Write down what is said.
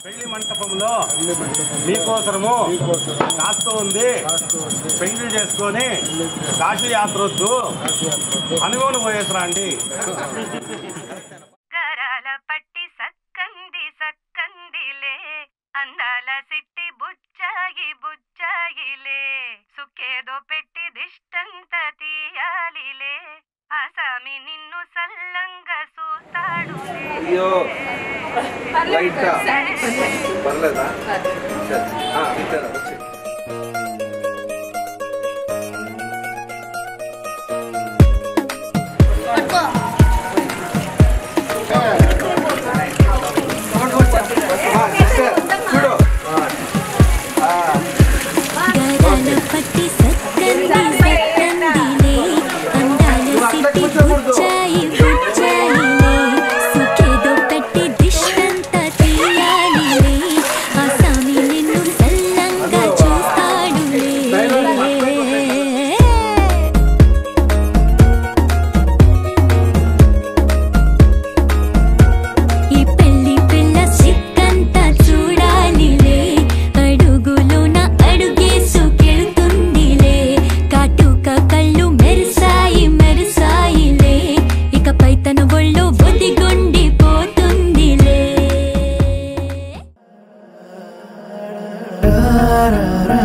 పెళ్లి మంటపంలో మీకోసరము కాస్తూ ఉంది పెళ్లి చేసుకొని కాశీ యాత్ర వద్దు అనుగోలు పోయేసరా అండి గరాల పట్టి సక్కంది సక్కందిలే అందాల సిట్టి బుచ్చాయి బుచ్చాయిలే సుఖేదో పెట్టి దిష్టంత తీయాలిలే ఆసామి నిన్ను సల్లంగా చూస్తాడులే అయ్యో లైటా పర్లేదా సరే. ఆ, ఇచ్చారా? వచ్చి. ఆ, సిస్టర్, చూడు గరాల పట్టి సక్కంది సక్కందిలే అందాల సిట్టి బుచ్చాయి బుచ్చాయిలే సుఖేదో పెట్టి దిష్టంత తీయాలిలే ఆ స్వామి నిన్ను సల్లంగా చూస్తాడులే ఈ పెళ్లి పిల్ల సిక్కంతా చూడాలిలే అడుగులోన అడుగేసుకెళ్తుందిలే కాటుక కళ్ళు మెరిసాయి మెరిసాయిలే ఇకపై తన ఒళ్ళు ఒదిగొండిపోతుందిలే ra ra ra